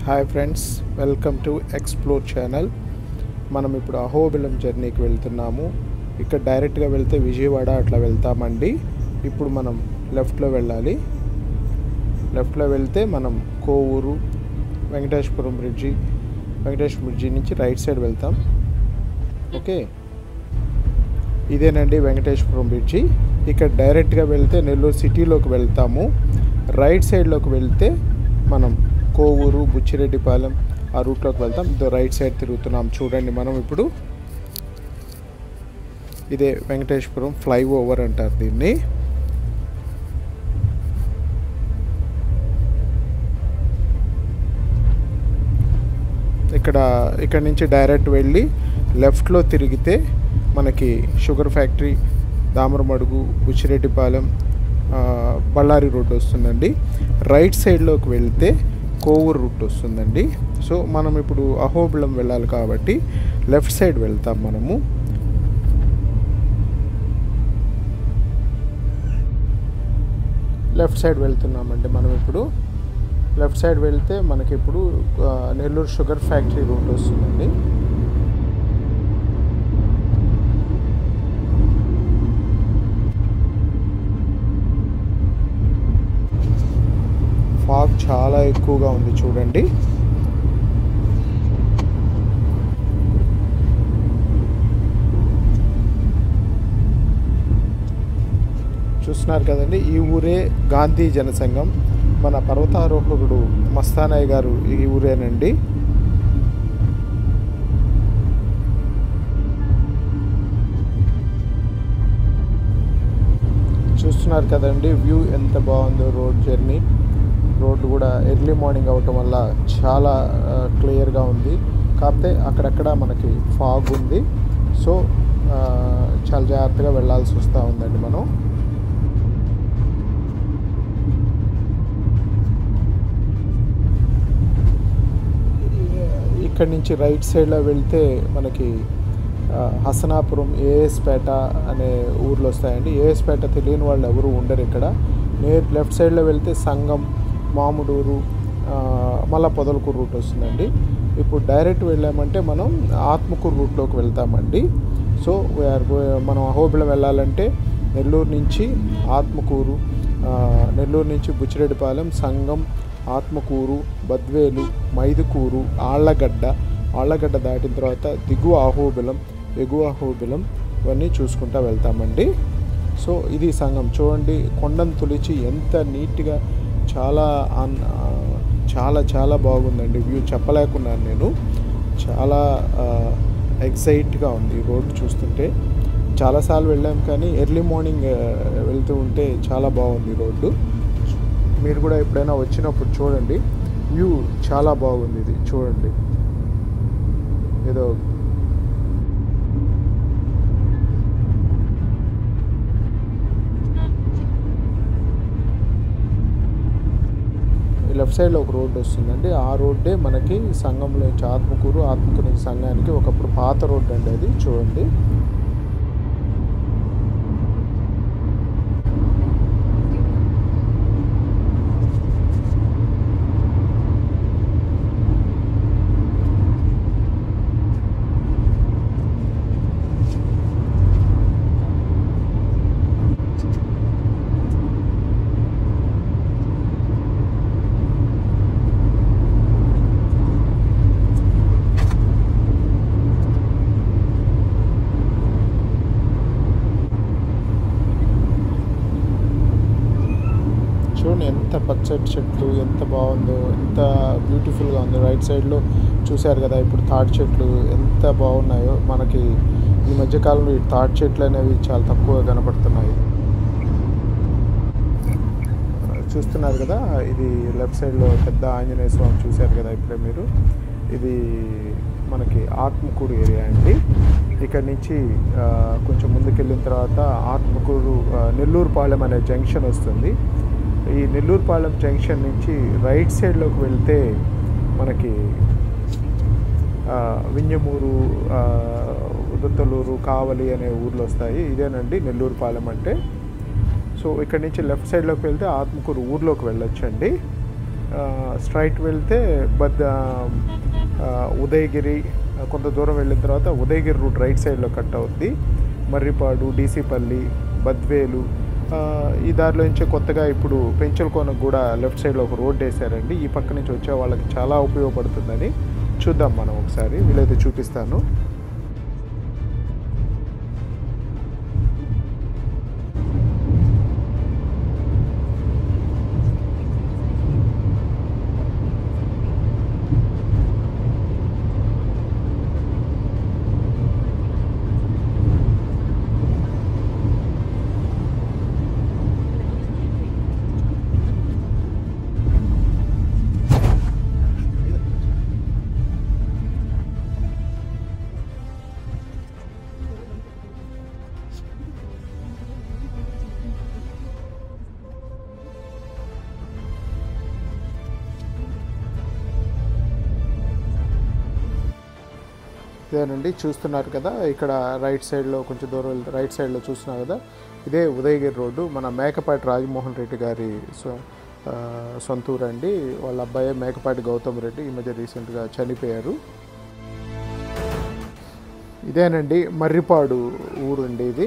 Hi friends welcome to explore channel మనం ఇప్పుడు అహోబిలం జర్నీకి వెళ్తున్నాము ఇక్కడ డైరెక్ట్గా వెళ్తే విజయవాడ అట్లా వెళ్తామండి ఇప్పుడు మనం లెఫ్ట్లో వెళ్ళాలి లెఫ్ట్లో వెళ్తే మనం కోవూరు వెంకటేశ్వరం బ్రిడ్జి వెంకటేశ్వర బ్రిడ్జి నుంచి రైట్ సైడ్ వెళ్తాం ఓకే ఇదేనండి వెంకటేశ్వరం బ్రిడ్జి ఇక్కడ డైరెక్ట్గా వెళ్తే నెల్లూరు సిటీలోకి వెళ్తాము రైట్ సైడ్లోకి వెళ్తే మనం కోవూరు బుచ్చిరెడ్డిపాలెం ఆ రూట్లోకి వెళ్తాం ఇదో రైట్ సైడ్ తిరుగుతున్నాం చూడండి మనం ఇప్పుడు ఇదే వెంకటేశ్వరం ఫ్లైఓవర్ అంటారు దీన్ని ఇక్కడ ఇక్కడ నుంచి డైరెక్ట్ వెళ్ళి లెఫ్ట్లో తిరిగితే మనకి షుగర్ ఫ్యాక్టరీ దామరమడుగు బుచ్చిరెడ్డిపాలెం ఆ, బళ్ళారి రోడ్డు వస్తుందండి రైట్ సైడ్లోకి వెళ్తే కోవూరు రూట్ వస్తుందండి సో మనం ఇప్పుడు అహోబిలం వెళ్ళాలి కాబట్టి లెఫ్ట్ సైడ్ వెళ్తాం మనము లెఫ్ట్ సైడ్ వెళ్తున్నామండి మనం ఇప్పుడు లెఫ్ట్ సైడ్ వెళ్తే మనకి ఇప్పుడు ఆ, నెల్లూరు షుగర్ ఫ్యాక్టరీ రూట్ వస్తుందండి ఫాగ్ చాలా ఎక్కువగా ఉంది చూడండి చూస్తున్నారు కదండి ఈ ఊరే గాంధీ జనసంఘం మన పర్వతారోహకుడు మస్తానయ్య గారు ఈ ఊరేనండి చూస్తున్నారు కదండి వ్యూ ఎంత బాగుందో రోడ్ జర్నీ రోడ్డు కూడా ఎర్లీ మార్నింగ్ అవటం వల్ల చాలా క్లియర్గా ఉంది కాకపోతే అక్కడక్కడ మనకి ఫాగ్ ఉంది సో ఆ, చాలా జాగ్రత్తగా వెళ్ళాల్సి వస్తూ ఉందండి మనం ఇక్కడ నుంచి రైట్ సైడ్లో వెళ్తే మనకి ఆ, హసనాపురం ఏఎస్పేట అనే ఊర్లు వస్తాయండి ఏఎస్పేట తెలియని వాళ్ళు ఎవరు ఉండరు ఇక్కడ నేర్ లెఫ్ట్ సైడ్లో వెళ్తే సంగం మాముడూరు ఆ, మళ్ళా పొదలకూరు రూట్ వస్తుందండి ఇప్పుడు డైరెక్ట్ వెళ్ళామంటే మనం ఆత్మకూరు రూట్లోకి వెళ్తామండి సో వీఆర్ మనం అహోబిలం వెళ్ళాలంటే నెల్లూరు నుంచి ఆత్మకూరు ఆ, నెల్లూరు నుంచి బుచ్చిరెడ్డిపాలెం సంగం ఆత్మకూరు బద్వేలు మైదుకూరు ఆళ్లగడ్డ ఆళ్లగడ్డ దాటిన తర్వాత దిగువ అహోబిలం ఎగువ అహోబిలం ఇవన్నీ చూసుకుంటా వెళ్తామండి సో ఇది సంఘం చూడండి కొండను తొలిచి ఎంత నీట్గా చాలా ఆన్- ఆ, చాలా చాలా బాగుందండి వ్యూ చెప్పలేకున్నాను నేను చాలా ఎగ్జైట్గా ఉంది ఈ రోడ్డు చూస్తుంటే చాలాసార్లు వెళ్ళాం కానీ ఎర్లీ మార్నింగ్ ఆ, వెళ్తూ ఉంటే చాలా బాగుంది ఈ రోడ్డు మీరు కూడా ఎప్పుడైనా వచ్చినప్పుడు చూడండి వ్యూ చాలా బాగుంది ఇది చూడండి ఏదో ఈ లెఫ్ట్ సైడ్లో ఒక రోడ్డు వస్తుందండి ఆ రోడ్డే మనకి సంఘంలో నుంచి ఆత్మకూరు ఆత్మకూరు నుంచి సంఘానికి ఒకప్పుడు పాత రోడ్డు అండి అది చూడండి చూడండి ఎంత పచ్చటి చెట్లు ఎంత బాగుందో ఎంత బ్యూటిఫుల్గా ఉంది రైట్ సైడ్లో చూశారు కదా ఇప్పుడు తాటి చెట్లు ఎంత బాగున్నాయో మనకి ఈ మధ్యకాలంలో ఈ తాటి చెట్లు అనేవి చాలా తక్కువగా కనపడుతున్నాయి చూస్తున్నారు కదా ఇది లెఫ్ట్ సైడ్లో పెద్ద ఆంజనేయ స్వామి చూశారు కదా ఇప్పుడే మీరు ఇది మనకి ఆత్మకూరు ఏరియా అండి ఇక్కడ నుంచి ఆ, కొంచెం ముందుకెళ్ళిన తర్వాత ఆత్మకూరు ఆ, నెల్లూరుపాలెం అనే జంక్షన్ వస్తుంది ఈ నెల్లూరుపాలెం జంక్షన్ నుంచి రైట్ సైడ్లోకి వెళ్తే మనకి ఆ, వింజమూరు ఆ, ఉదత్తలూరు కావలి అనే ఊర్లు వస్తాయి ఇదేనండి నెల్లూరుపాలెం అంటే సో ఇక్కడ నుంచి లెఫ్ట్ సైడ్లోకి వెళ్తే ఆత్మకూరు ఊర్లోకి వెళ్ళొచ్చండి స్ట్రైట్ వెళ్తే బద్ ఆ, ఉదయగిరి ఆ, కొంత దూరం వెళ్ళిన తర్వాత ఉదయగిరి రూట్ రైట్ సైడ్లో కట్ అవుద్ది మర్రిపాడు డీసీపల్లి బద్వేలు ఆ, ఈ దారిలో నుంచి కొత్తగా ఇప్పుడు పెంచలకోనకు కూడా లెఫ్ట్ సైడ్లో ఒక రోడ్ వేశారండి ఈ పక్క నుంచి వచ్చే వాళ్ళకి చాలా ఉపయోగపడుతుందని చూద్దాం మనం ఒకసారి వీలైతే చూపిస్తాను ఇదేనండి చూస్తున్నారు కదా ఇక్కడ రైట్ సైడ్లో కొంచెం దూరం వెళ్తే రైట్ సైడ్లో చూస్తున్నారు కదా ఇదే ఉదయగిరి రోడ్డు మన మేకపాటి రాజమోహన్ రెడ్డి గారి సొ- ఆ, సొంత ఊరు అండి వాళ్ళ అబ్బాయి మేకపాటి గౌతమ్ రెడ్డి ఈ మధ్య రీసెంట్గా చనిపోయారు ఇదేనండి మర్రిపాడు ఊరండి ఇది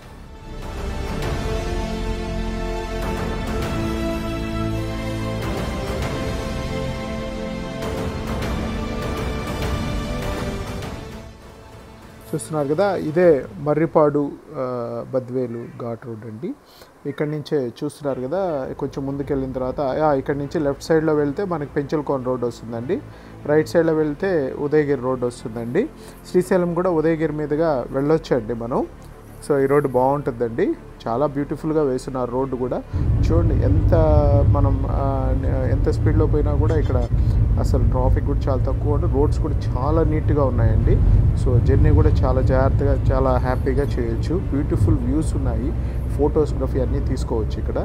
చూస్తున్నారు కదా ఇదే మర్రిపాడు ఆ, బద్వేలు ఘాట్ రోడ్ అండి ఇక్కడి నుంచే చూస్తున్నారు కదా కొంచెం ముందుకు వెళ్ళిన తర్వాత ఆ, ఇక్కడి నుంచి లెఫ్ట్ సైడ్లో వెళ్తే మనకి పెంచలకోన రోడ్ వస్తుందండి రైట్ సైడ్లో వెళ్తే ఉదయగిరి రోడ్ వస్తుందండి శ్రీశైలం కూడా ఉదయగిరి మీదుగా వెళ్ళొచ్చండి మనం సో ఈ రోడ్డు బాగుంటుందండి చాలా బ్యూటిఫుల్గా వేస్తున్నారు రోడ్డు కూడా చూడండి ఎంత మనం ఆ, ఎంత స్పీడ్లో పోయినా కూడా ఇక్కడ అసలు ట్రాఫిక్ కూడా చాలా తక్కువ ఉంది రోడ్స్ కూడా చాలా నీట్గా ఉన్నాయండి సో జర్నీ కూడా చాలా జాగ్రత్తగా చాలా హ్యాపీగా చేయొచ్చు బ్యూటిఫుల్ వ్యూస్ ఉన్నాయి ఫోటోగ్రఫీ అన్నీ తీసుకోవచ్చు ఇక్కడ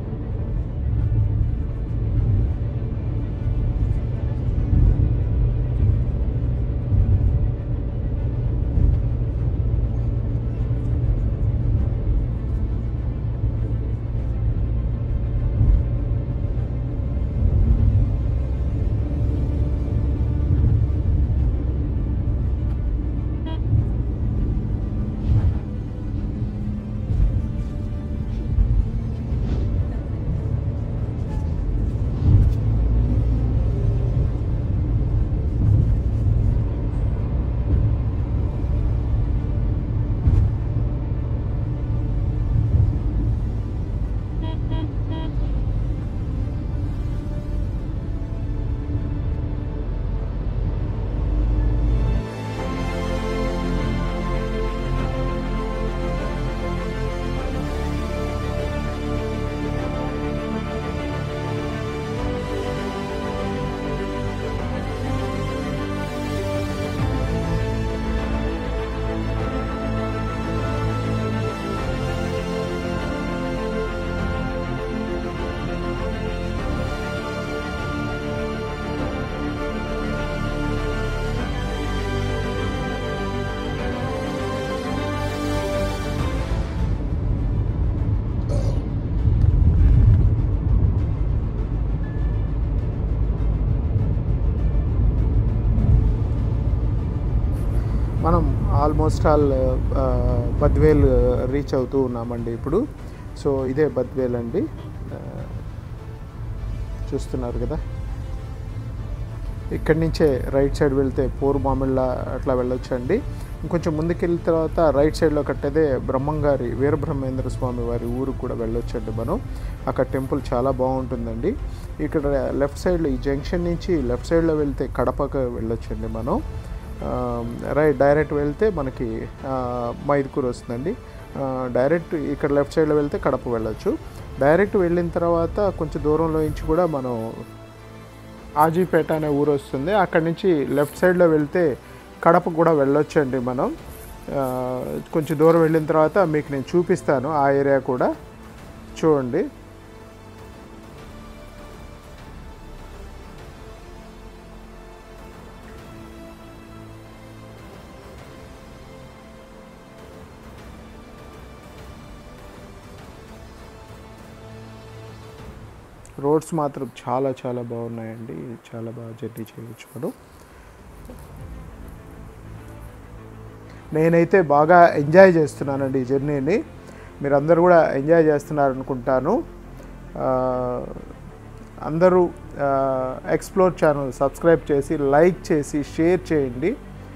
మనం ఆల్మోస్ట్ ఆల్ ఆ, బద్వేల్ రీచ్ అవుతూ ఉన్నామండి ఇప్పుడు సో ఇదే బద్వేల్ అండి ఆ, చూస్తున్నారు కదా ఇక్కడి నుంచే రైట్ సైడ్ వెళ్తే పోరుమామిళ్ళ అట్లా వెళ్ళొచ్చండి ఇంకొంచెం ముందుకెళ్ళిన తర్వాత రైట్ సైడ్లో కట్టేదే బ్రహ్మంగారి వీరబ్రహ్మేంద్ర స్వామి వారి ఊరికి కూడా వెళ్ళొచ్చండి మనం అక్కడ టెంపుల్ చాలా బాగుంటుందండి ఇక్కడ లెఫ్ట్ సైడ్లో ఈ జంక్షన్ నుంచి లెఫ్ట్ సైడ్లో వెళ్తే కడపకు వెళ్ళొచ్చండి మనం ఆ, రైట్ డైరెక్ట్ వెళ్తే మనకి ఆ, మైదుకూరు వస్తుందండి ఆ, డైరెక్ట్ ఇక్కడ లెఫ్ట్ సైడ్లో వెళ్తే కడప వెళ్ళొచ్చు డైరెక్ట్ వెళ్ళిన తర్వాత కొంచెం దూరంలో నుంచి కూడా మనం ఆజీపేట అనే ఊరు వస్తుంది అక్కడి నుంచి లెఫ్ట్ సైడ్లో వెళ్తే కడప కూడా వెళ్ళొచ్చండి మనం ఆ, కొంచెం దూరం వెళ్ళిన తర్వాత మీకు నేను చూపిస్తాను ఆ ఏరియా కూడా చూడండి రోడ్స్ మాత్రం చాలా చాలా బాగున్నాయండి చాలా బాగా జర్నీ చేయవచ్చు మనం నేనైతే బాగా ఎంజాయ్ చేస్తున్నానండి ఈ జర్నీని మీరందరూ కూడా ఎంజాయ్ చేస్తున్నారు అనుకుంటాను ఆ, అందరూ ఎక్స్ప్లోర్ ఛానల్ సబ్స్క్రైబ్ చేసి లైక్ చేసి షేర్ చేయండి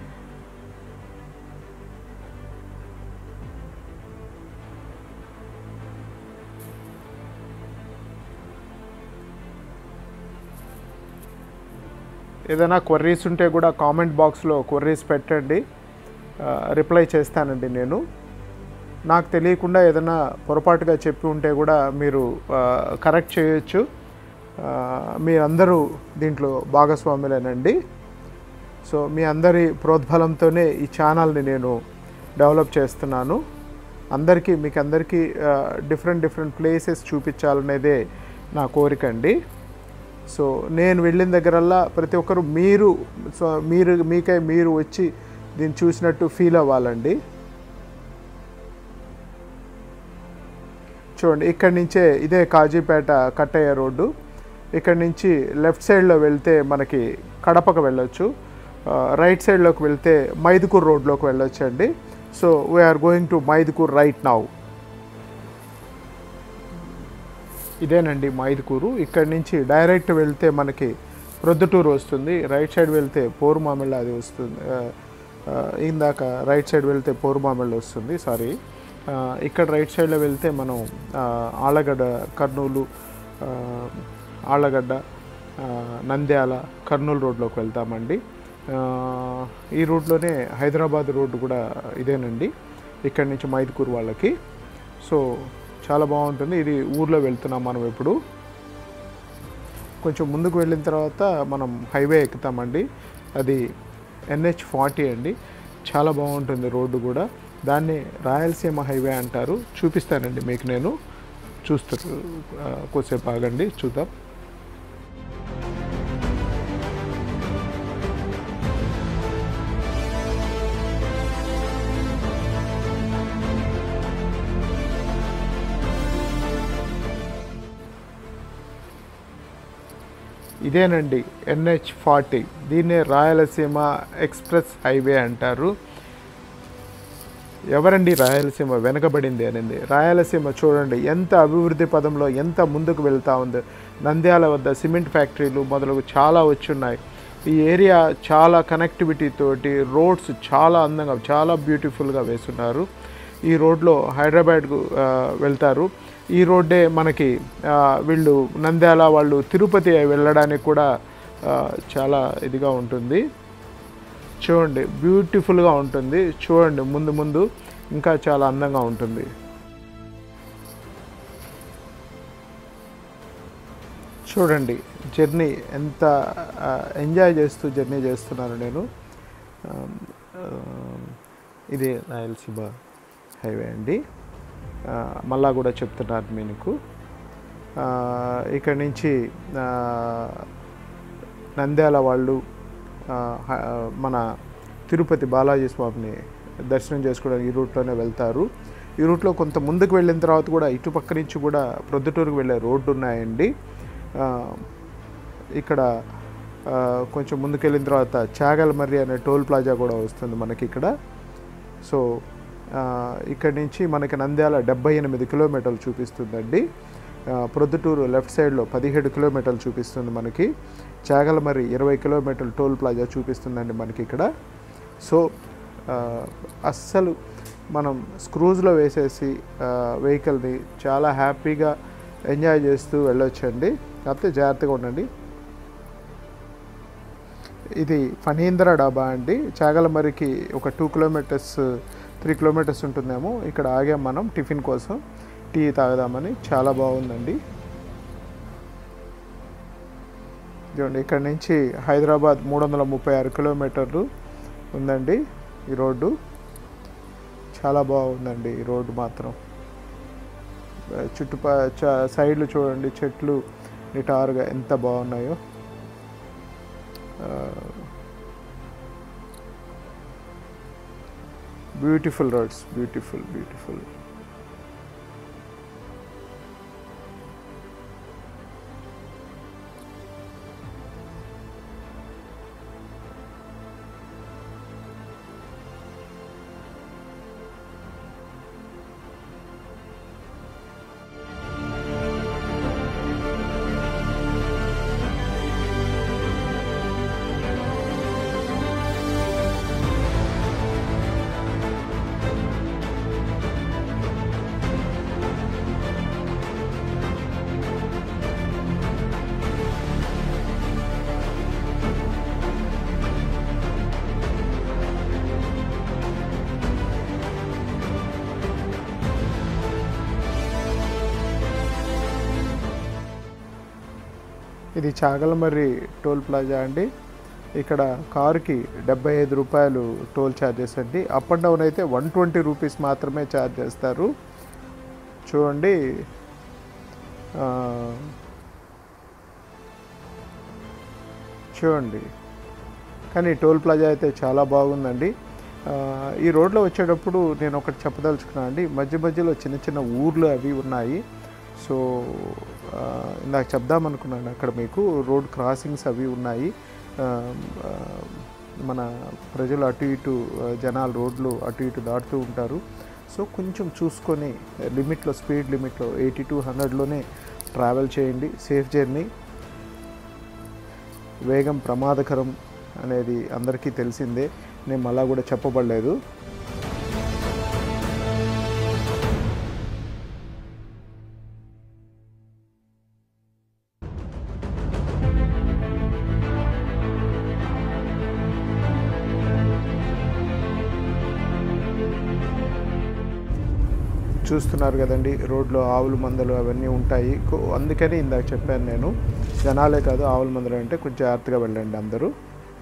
ఏదైనా క్వరీస్ ఉంటే కూడా కామెంట్ బాక్స్లో క్వరీస్ పెట్టండి ఆ, రిప్లై చేస్తానండి నేను నాకు తెలియకుండా ఏదైనా పొరపాటుగా చెప్పి ఉంటే కూడా మీరు ఆ, కరెక్ట్ చేయొచ్చు ఆ, మీరందరూ దీంట్లో భాగస్వాములేనండి సో మీ అందరి ప్రోద్బలంతోనే ఈ ఛానల్ని నేను డెవలప్ చేస్తున్నాను అందరికీ మీకు అందరికీ డిఫరెంట్ డిఫరెంట్ ప్లేసెస్ చూపించాలనేదే నా కోరిక అండి సో నేను వెళ్ళిన దగ్గరల్లా ప్రతి ఒక్కరు మీరు సో మీరు మీకై మీరు వచ్చి దీన్ని చూసినట్టు ఫీల్ అవ్వాలండి చూడండి ఇక్కడి నుంచే ఇదే కాజీపేట కట్టయ్య రోడ్డు ఇక్కడి నుంచి లెఫ్ట్ సైడ్లో వెళ్తే మనకి కడపకు వెళ్ళొచ్చు ఆ, రైట్ సైడ్లోకి వెళ్తే మైదుకూర్ రోడ్లోకి వెళ్ళొచ్చు అండి so we are going to Mydukur right now ఇదేనండి మైదుకూరు ఇక్కడి నుంచి డైరెక్ట్ వెళ్తే మనకి ప్రొద్దుటూరు వస్తుంది రైట్ సైడ్ వెళ్తే పోరుమామిళ్ళ అది వస్తుంది ఆ, ఆ, ఇందాక రైట్ సైడ్ వెళ్తే పోరుమామిళ్ళ వస్తుంది సారీ ఆ, ఇక్కడ రైట్ సైడ్లో వెళ్తే మనం ఆ, ఆళ్ళగడ్డ కర్నూలు ఆ, ఆళ్ళగడ్డ ఆ, నంద్యాల కర్నూలు రోడ్లోకి వెళ్తామండి ఆ, ఈ రూట్లోనే హైదరాబాద్ రోడ్డు కూడా ఇదేనండి ఇక్కడి నుంచి మైదుకూరు వాళ్ళకి సో చాలా బాగుంటుంది ఇది ఊర్లో వెళ్తున్నాం మనం ఇప్పుడు కొంచెం ముందుకు వెళ్ళిన తర్వాత మనం హైవే ఎక్కుతామండి అది ఎన్హెచ్ ఫార్టీ అండి చాలా బాగుంటుంది రోడ్డు కూడా దాన్ని రాయలసీమ హైవే అంటారు చూపిస్తానండి మీకు నేను చూస్తారు ఆ, కొద్దిసేపు ఆగండి చూద్దాం ఇదేనండి ఎన్హెచ్ ఫార్టీ దీన్నే రాయలసీమ ఎక్స్ప్రెస్ హైవే అంటారు ఎవరండి రాయలసీమ వెనకబడింది అనింది రాయలసీమ చూడండి ఎంత అభివృద్ధి పదంలో ఎంత ముందుకు వెళ్తా ఉంది నంద్యాల వద్ద సిమెంట్ ఫ్యాక్టరీలు మొదలగు చాలా వచ్చున్నాయి ఈ ఏరియా చాలా కనెక్టివిటీ తోటి రోడ్స్ చాలా అందంగా చాలా బ్యూటిఫుల్గా వేస్తున్నారు ఈ రోడ్లో హైదరాబాద్కు ఆ, వెళ్తారు ఈ రోడ్డే మనకి ఆ, వీళ్ళు నంద్యాల వాళ్ళు తిరుపతి వెళ్ళడానికి కూడా ఆ, చాలా ఇదిగా ఉంటుంది చూడండి బ్యూటిఫుల్గా ఉంటుంది చూడండి ముందు ముందు ఇంకా చాలా అందంగా ఉంటుంది చూడండి జర్నీ ఎంత ఆ, ఎంజాయ్ చేస్తూ జర్నీ చేస్తున్నాను నేను ఆ, ఆ, ఇది రాయలసీమ హైవే అండి ఆ, మళ్ళా కూడా చెప్తున్నాను మీకు ఆ, ఇక్కడ నుంచి ఆ, నంద్యాల వాళ్ళు ఆ, హ- మన తిరుపతి బాలాజీ స్వామిని దర్శనం చేసుకోవడానికి ఈ రూట్లోనే వెళ్తారు ఈ రూట్లో కొంత ముందుకు వెళ్ళిన తర్వాత కూడా ఇటుపక్క నుంచి కూడా ప్రొద్దుటూరుకు వెళ్ళే రోడ్డు ఉన్నాయండి ఆ, ఇక్కడ ఆ, కొంచెం ముందుకు వెళ్ళిన తర్వాత చాగల్మర్రి అనే టోల్ ప్లాజా కూడా వస్తుంది మనకి ఇక్కడ సో ఆ, ఇక్కడి నుంచి మనకి నంద్యాల డెబ్బై ఎనిమిది కిలోమీటర్లు చూపిస్తుందండి ఆ, ప్రొద్దుటూరు లెఫ్ట్ సైడ్లో పదిహేడు కిలోమీటర్లు చూపిస్తుంది మనకి చాగలమర్రి ఇరవై కిలోమీటర్లు టోల్ ప్లాజా చూపిస్తుందండి మనకి ఇక్కడ సో ఆ, అస్సలు మనం స్క్రూజ్లో వేసేసి వెహికల్ని చాలా హ్యాపీగా ఎంజాయ్ చేస్తూ వెళ్ళొచ్చండి కాకపోతే జాగ్రత్తగా ఉండండి ఇది ఫణీంద్ర డాబా అండి చాగలమరికి ఒక టూ కిలోమీటర్స్ త్రీ కిలోమీటర్స్ ఉంటుందేమో ఇక్కడ ఆగాం మనం టిఫిన్ కోసం టీ తాగదామని చాలా బాగుందండి చూడండి ఇక్కడ నుంచి హైదరాబాద్ మూడు వందల ముప్పై ఆరు కిలోమీటర్లు ఉందండి ఈ రోడ్డు చాలా బాగుందండి ఈ రోడ్డు మాత్రం చుట్టుప చ- సైడ్లు చూడండి చెట్లు నిటారుగా ఎంత బాగున్నాయో బ్యూటిఫుల్ రోడ్స్ బ్యూటిఫుల్ బ్యూటిఫుల్ ఇది చాగలమర్రి టోల్ ప్లాజా అండి ఇక్కడ కారుకి డెబ్బై ఐదు రూపాయలు టోల్ ఛార్జెస్ అండి అప్ అండ్ డౌన్ అయితే వన్ ట్వంటీ రూపీస్ మాత్రమే ఛార్జ్ చేస్తారు చూడండి ఆ, చూడండి కానీ టోల్ ప్లాజా అయితే చాలా బాగుందండి ఆ, ఈ రోడ్లో వచ్చేటప్పుడు నేను ఒకటి చెప్పదలుచుకున్నాను అండి మధ్య మధ్యలో చిన్న చిన్న ఊర్లు అవి ఉన్నాయి సో ఆ, ఇందాక చెప్దామనుకున్నాను అక్కడ మీకు రోడ్ క్రాసింగ్స్ అవి ఉన్నాయి ఆ, ఆ, మన ప్రజలు అటు ఇటు ఆ, జనాలు రోడ్లు అటు ఇటు దాటుతూ ఉంటారు సో కొంచెం చూసుకొని లిమిట్లో స్పీడ్ లిమిట్లో ఎయిటీ టు హండ్రెడ్లోనే ట్రావెల్ చేయండి సేఫ్ జర్నీ వేగం ప్రమాదకరం అనేది అందరికీ తెలిసిందే నేను మళ్ళా కూడా చెప్పబడలేదు చూస్తున్నారు కదండి రోడ్లో ఆవుల మందలు అవన్నీ ఉంటాయి కో- అందుకని ఇందాక చెప్పాను నేను జనాలే కాదు ఆవుల మందలు అంటే కొంచెం జాగ్రత్తగా వెళ్ళండి అందరూ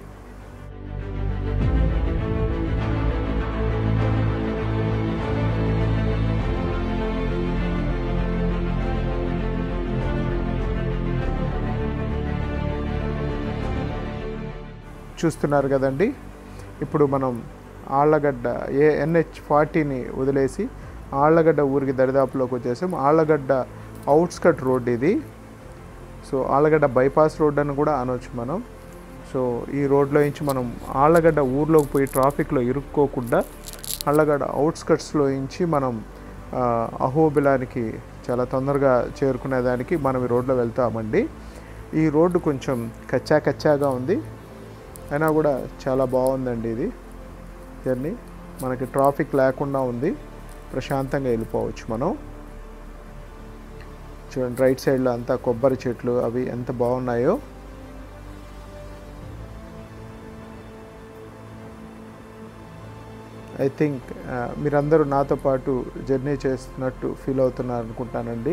చూస్తున్నారు కదండి ఇప్పుడు మనం ఆళ్ళగడ్డ ఏ ఎన్హెచ్ ఫార్టీని వదిలేసి ఆళ్ళగడ్డ ఊరికి దరిదాపులోకి వచ్చేసాం ఆళ్ళగడ్డ అవుట్స్కట్ రోడ్ ఇది సో ఆళ్ళగడ్డ బైపాస్ రోడ్ అని కూడా అనొచ్చు మనం సో ఈ రోడ్లో నుంచి మనం ఆళ్ళగడ్డ ఊర్లోకి పోయి ట్రాఫిక్లో ఇరుక్కోకుండా ఆళ్ళగడ్డ అవుట్స్కట్స్లో నుంచి మనం ఆ, అహోబిలానికి చాలా తొందరగా చేరుకునేదానికి మనం ఈ రోడ్లో వెళ్తామండి ఈ రోడ్డు కొంచెం కచ్చా కచ్చాగా ఉంది అయినా కూడా చాలా బాగుందండి ఇది జర్నీ మనకి ట్రాఫిక్ లేకుండా ఉంది ప్రశాంతంగా వెళ్ళిపోవచ్చు మనం చూడండి రైట్ సైడ్లో అంతా కొబ్బరి చెట్లు అవి ఎంత బాగున్నాయో ఐ థింక్ మీరందరూ నాతో పాటు జర్నీ చేస్తున్నట్టు ఫీల్ అవుతున్నారు అనుకుంటానండి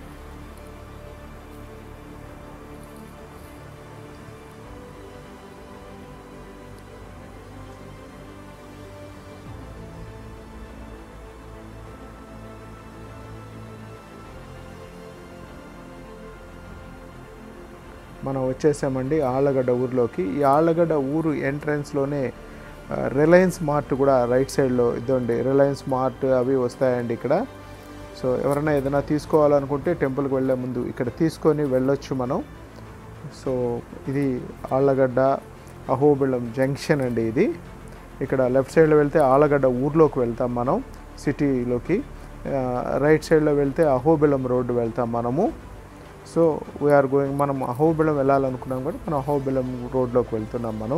మనం వచ్చేసామండి ఆళ్ళగడ్డ ఊర్లోకి ఈ ఆళ్ళగడ్డ ఊరు ఎంట్రన్స్లోనే రిలయన్స్ మార్ట్ కూడా రైట్ సైడ్లో ఇదండి రిలయన్స్ మార్ట్ అవి వస్తాయండి ఇక్కడ సో ఎవరైనా ఏదైనా తీసుకోవాలనుకుంటే టెంపుల్కి వెళ్ళే ముందు ఇక్కడ తీసుకొని వెళ్ళొచ్చు మనం సో ఇది ఆళ్ళగడ్డ అహోబిళం జంక్షన్ అండి ఇది ఇక్కడ లెఫ్ట్ సైడ్లో వెళ్తే ఆళ్ళగడ్డ ఊర్లోకి వెళ్తాం మనం సిటీలోకి రైట్ సైడ్లో వెళ్తే అహోబిళం రోడ్డు వెళ్తాం మనము సో వీఆర్ గోయింగ్ మనం అహోబిళం వెళ్ళాలనుకున్నాం కూడా మనం అహోబిళం రోడ్లోకి వెళ్తున్నాం మనం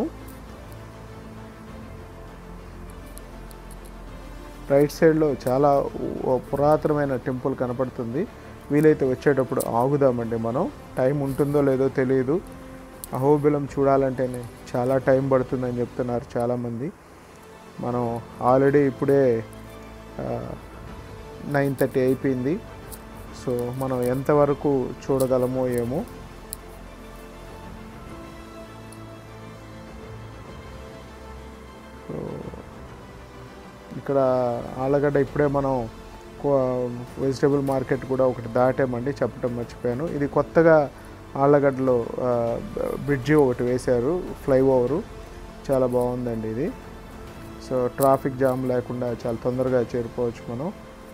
రైట్ సైడ్లో చాలా ఉ- పురాతనమైన టెంపుల్ కనపడుతుంది వీలైతే వచ్చేటప్పుడు ఆగుదామండి మనం టైం ఉంటుందో లేదో తెలియదు అహోబిలం చూడాలంటేనే చాలా టైం పడుతుందని చెప్తున్నారు చాలామంది మనం ఆల్రెడీ ఇప్పుడే నైన్ థర్టీ అయిపోయింది సో మనం ఎంతవరకు చూడగలమో ఏమో సో ఇక్కడ ఆలగడ్డ ఇప్పుడే మనం వెజిటేబుల్ మార్కెట్ కూడా ఒకటి దాటామండి చెప్పడం మర్చిపోయాను ఇది కొత్తగా ఆళ్ళగడ్డలో బ్రిడ్జి ఒకటి వేశారు ఫ్లైఓవరు చాలా బాగుందండి ఇది సో ట్రాఫిక్ జామ్ లేకుండా చాలా తొందరగా చేరుకోవచ్చు మనం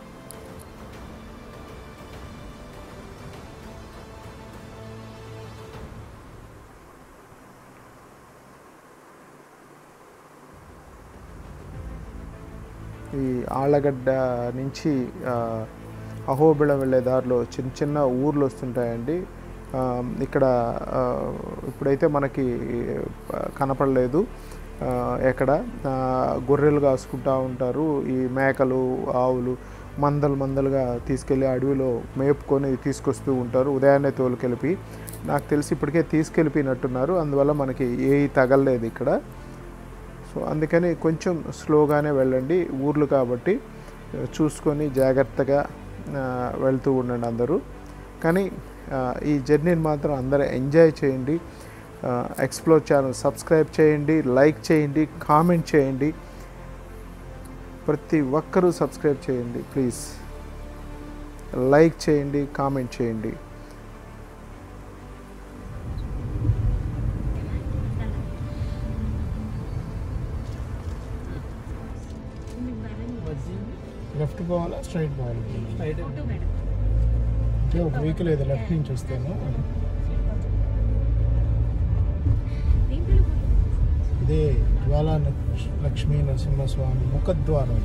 ఈ ఆళ్ళగడ్డ నుంచి ఆ, అహోబిళం వెళ్ళే దారిలో చిన్న చిన్న ఊర్లు వస్తుంటాయండి ఆ, ఇక్కడ ఆ, ఇప్పుడైతే మనకి ఆ, కనపడలేదు ఆ, ఎక్కడ ఆ, గొర్రెలు కాసుకుంటూ ఉంటారు ఈ మేకలు ఆవులు మందలు మందలుగా తీసుకెళ్ళి అడవిలో మేపుకొని తీసుకొస్తూ ఉంటారు ఉదయాన్నే తోలుకెళ్ళి నాకు తెలిసి ఇప్పటికే తీసుకెళ్ళిపోయినట్టున్నారు అందువల్ల మనకి ఏ తగలలేదు ఇక్కడ సో అందుకని కొంచెం స్లోగానే వెళ్ళండి ఊర్లు కాబట్టి ఆ, చూసుకొని జాగ్రత్తగా ఆ, వెళ్తూ ఉండండి అందరూ కానీ ఆ, ఈ జర్నీని మాత్రం అందరూ ఎంజాయ్ చేయండి ఎక్స్ప్లోర్ ఛానల్ సబ్స్క్రైబ్ చేయండి లైక్ చేయండి కామెంట్ చేయండి ప్రతి ఒక్కరూ సబ్స్క్రైబ్ చేయండి ప్లీజ్ లైక్ చేయండి కామెంట్ చేయండి లెఫ్ట్ పోవాలా స్ట్రైట్ పోవాలి అంటే ఒక వెహికల్ ఏదో లెఫ్ట్ నుంచి వస్తాను ఇదే జ్వాలా లక్ష్- లక్ష్మీ నరసింహస్వామి ముఖద్వారం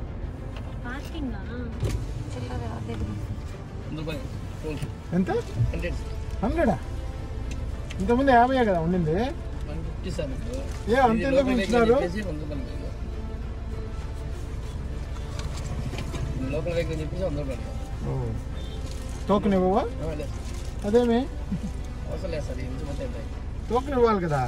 పార్కింగ్ చిల్లర దగ్గర ఎంత హండ్రెడ్ హండ్రెడా ఇంతకుముందు యాభై కదా ఉండింది వన్ ఫిఫ్టీ సార్ మీకు ఏ, అంత ఇది ఎందుకు లోకల్ వెహికల్ ఉంచుతున్నారు? చెప్పేసి వంద రూపాయలు మీకు. లోకల్ వెహికల్ చెప్పేసి వంద రూపాయలు టోకెన్ ఇవ్వవా ఆ, లేదు అదేమి అవసరం లేదు సార్ ఇంటి మొత్తం ఎంత టోకెన్ ఇవ్వాలి కదా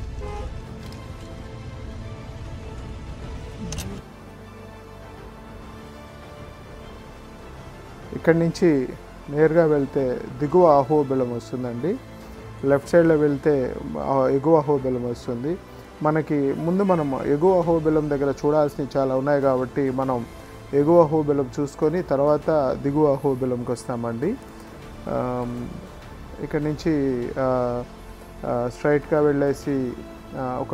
ఇక్కడి నుంచి నేరుగా వెళ్తే దిగువ అహోబిలం వస్తుందండి లెఫ్ట్ సైడ్లో వెళ్తే ఆ ఎగువ అహోబిలం వస్తుంది మనకి ముందు మనం ఎగువ అహోబిలం దగ్గర చూడాల్సినవి చాలా ఉన్నాయి కాబట్టి మనం ఎగువ అహోబిలం చూసుకొని తర్వాత దిగువ అహోబిలంకి వస్తామండి ఆమ్, ఇక్కడ నుంచి స్ట్రైట్గా వెళ్ళేసి ఆ, ఒక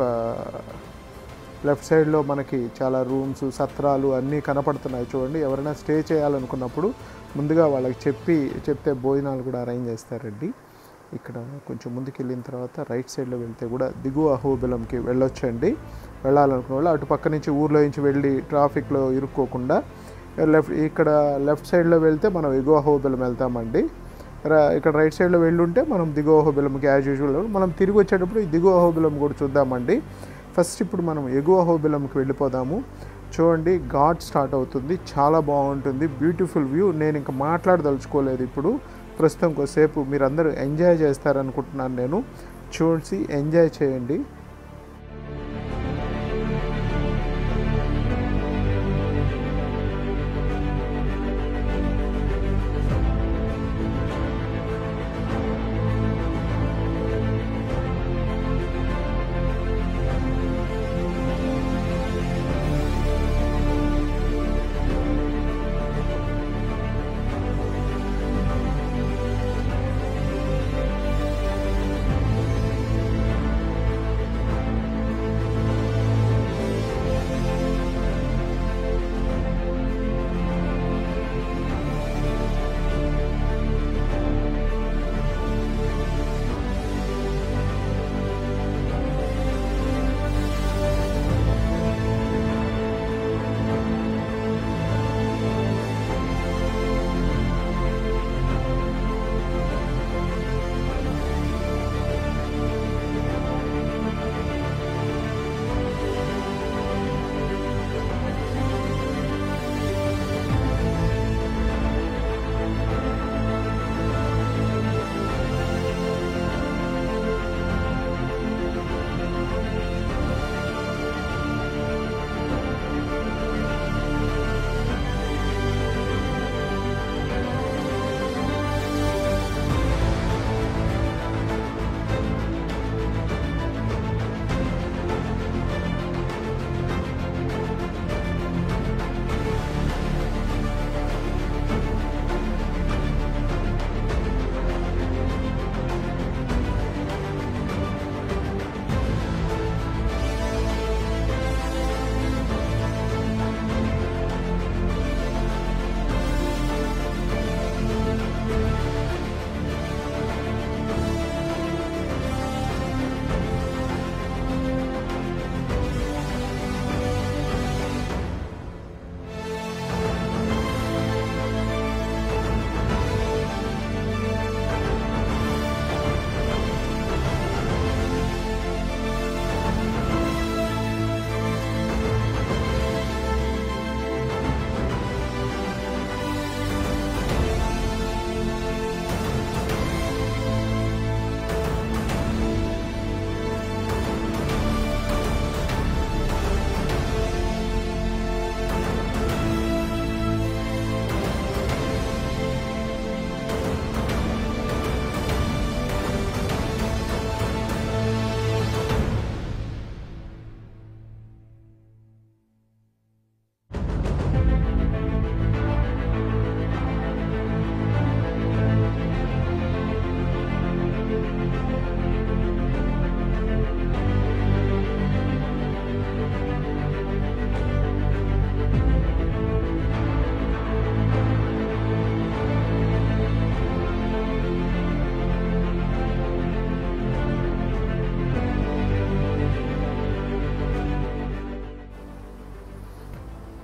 లెఫ్ట్ సైడ్లో మనకి చాలా రూమ్స్ సత్రాలు అన్నీ కనపడుతున్నాయి చూడండి ఎవరైనా స్టే చేయాలనుకున్నప్పుడు ముందుగా వాళ్ళకి చెప్పి చెప్తే భోజనాలు కూడా అరేంజ్ చేస్తారండి ఇక్కడ కొంచెం ముందుకు వెళ్ళిన తర్వాత రైట్ సైడ్లో వెళ్తే కూడా దిగువ అహోబిలంకి వెళ్ళొచ్చండి వెళ్ళాలనుకున్న వాళ్ళు అటు పక్క నుంచి ఊర్లో నుంచి వెళ్ళి ట్రాఫిక్లో ఇరుక్కోకుండా లెఫ్ట్ ఇక్కడ లెఫ్ట్ సైడ్లో వెళ్తే మనం ఎగువ అహోబిలం వెళ్తామండి రా- ఇక్కడ రైట్ సైడ్లో వెళ్ళుంటే మనం దిగువ అహోబిలంకి యాజ్ యూజువల్ మనం తిరిగి వచ్చేటప్పుడు ఈ దిగువ అహోబిలం కూడా చూద్దామండి ఫస్ట్ ఇప్పుడు మనం ఎగువ అహోబిలంకి వెళ్ళిపోదాము చూడండి ఘాట్ స్టార్ట్ అవుతుంది చాలా బాగుంటుంది బ్యూటిఫుల్ వ్యూ నేను ఇంకా మాట్లాడదలుచుకోలేదు ఇప్పుడు ప్రస్తుతం కొద్దిసేపు మీరందరూ ఎంజాయ్ చేస్తారనుకుంటున్నాను నేను చూసి ఎంజాయ్ చేయండి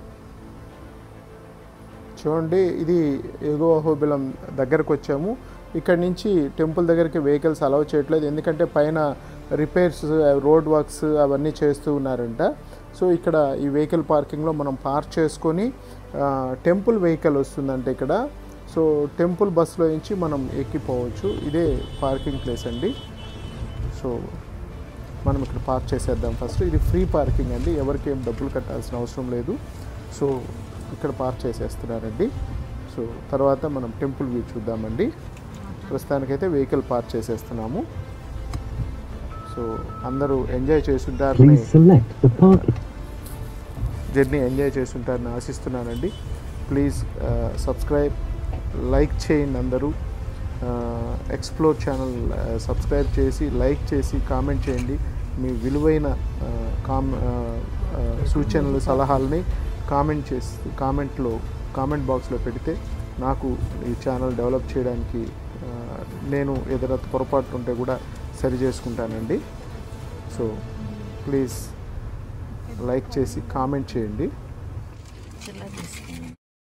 చూడండి ఇది ఎగువ అహోబిలం దగ్గరకు వచ్చాము ఇక్కడ నుంచి టెంపుల్ దగ్గరికి వెహికల్స్ అలౌ చేయట్లేదు ఎందుకంటే పైన రిపేర్స్ రోడ్ వర్క్స్ అవన్నీ చేస్తూ ఉన్నారంట సో ఇక్కడ ఈ వెహికల్ పార్కింగ్లో మనం పార్క్ చేసుకొని ఆ, టెంపుల్ వెహికల్ వస్తుందంటే ఇక్కడ సో టెంపుల్ బస్సులో నుంచి మనం ఎక్కిపోవచ్చు ఇదే పార్కింగ్ ప్లేస్ అండి సో మనం ఇక్కడ పార్క్ చేసేద్దాం ఫస్ట్ ఇది ఫ్రీ పార్కింగ్ అండి ఎవరికి ఏం డబ్బులు కట్టాల్సిన అవసరం లేదు సో ఇక్కడ పార్క్ చేసేస్తున్నారండి సో తర్వాత మనం టెంపుల్ వ్యూ చూద్దామండి ప్రస్తుతానికైతే వెహికల్ పార్క్ చేసేస్తున్నాము సో అందరూ ఎంజాయ్ చేస్తుంటారని Please select the parking. Journey enjoy చేస్తుంటారని ఆశిస్తున్నానండి ప్లీజ్ సబ్స్క్రైబ్ లైక్ చేయండి అందరూ ఎక్స్ప్లోర్ ఛానల్ సబ్స్క్రైబ్ చేసి లైక్ చేసి కామెంట్ చేయండి మీ విలువైన ఆ, కామ్ ఆ, ఆ, సూచనలు సలహాలని కామెంట్ చేసి కామెంట్లో కామెంట్ బాక్స్లో పెడితే నాకు ఈ ఛానల్ డెవలప్ చేయడానికి ఆ, నేను ఏదైనా పొరపాటు ఉంటే కూడా సరి చేసుకుంటానండి సో ప్లీజ్ లైక్ చేసి కామెంట్ చేయండి ఇలా తీసుకోండి